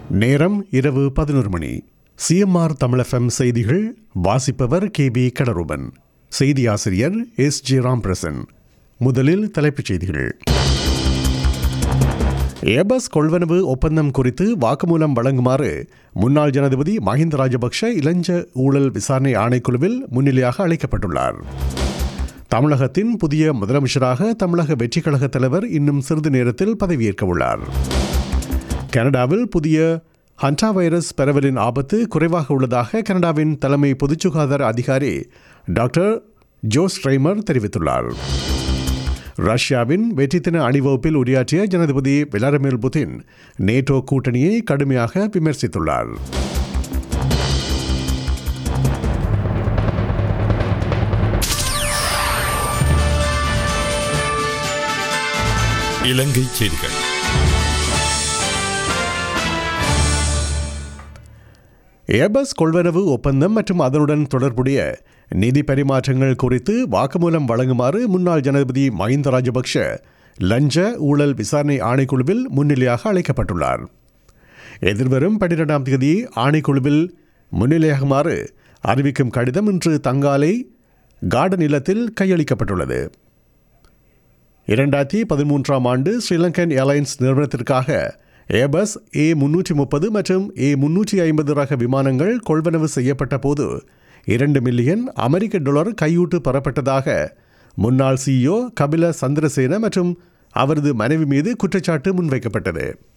நேரம் இரவு பதினொரு மணி சிஎம்ஆர் தமிழஃபம் செய்திகள் வாசிப்பவர் கே பி கடரூபன் செய்தி ஆசிரியர் எஸ் ஜி ராம்பிரசன் முதலில் தலைப்புச் செய்திகள் ஏபஸ் கொள்வனவு ஒப்பந்தம் குறித்து வாக்குமூலம் வழங்குமாறு முன்னாள் ஜனாதிபதி மஹிந்த ராஜபக்ஷ இளஞ்ச ஊழல் விசாரணை ஆணைக்குழுவில் முன்னிலையாக அழைக்கப்பட்டுள்ளார் தமிழகத்தின் புதிய முதலமைச்சராக தமிழக வெற்றிக் கழக தலைவர் இன்னும் சிறிது நேரத்தில் பதவியேற்க உள்ளார் கனடாவில் புதிய ஹண்டா வைரஸ் பரவலின் ஆபத்து குறைவாக உள்ளதாக கனடாவின் தலைமை பொதுச் சுகாதார அதிகாரி டாக்டர் ஜோஸ் ட்ரைமர் தெரிவித்துள்ளார் ரஷ்யாவின் வெற்றி தின அணிவகுப்பில் உரையாற்றிய ஜனாதிபதி விளாடிமிர் புதின் நேட்டோ கூட்டணியை கடுமையாக விமர்சித்துள்ளார் இலங்கை செய்திகள் ஏபஸ் கொள்வனவு ஒப்பந்தம் மற்றும் அதனுடன் தொடர்புடைய நிதி பரிமாற்றங்கள் குறித்து வாக்குமூலம் வழங்குமாறு முன்னாள் ஜனாதிபதி மஹிந்த ராஜபக்ஷ லஞ்ச ஊழல் விசாரணை ஆணைக்குழுவில் முன்னிலையாக அழைக்கப்பட்டுள்ளார் எதிர்வரும் பன்னிரெண்டாம் தேதி ஆணைக்குழுவில் முன்னிலையாகுமாறு அறிவிக்கும் கடிதம் இன்று தங்காலை கார்டன் இல்லத்தில் கையளிக்கப்பட்டுள்ளது இரண்டாயிரத்தி பதிமூன்றாம் ஆண்டு ஸ்ரீலங்கன் ஏர்லைன்ஸ் நிறுவனத்திற்காக ஏபஸ் ஏ முன்னூற்றி முப்பது மற்றும் ஏ முன்னூற்றி ஐம்பது ரக விமானங்கள் கொள்வனவு செய்யப்பட்ட போது இரண்டு மில்லியன் அமெரிக்க டாலர் கையூட்டு பெறப்பட்டதாக முன்னாள் சிஇஓ கபில சந்திரசேன மற்றும் அவரது மனைவி மீது குற்றச்சாட்டு முன்வைக்கப்பட்டது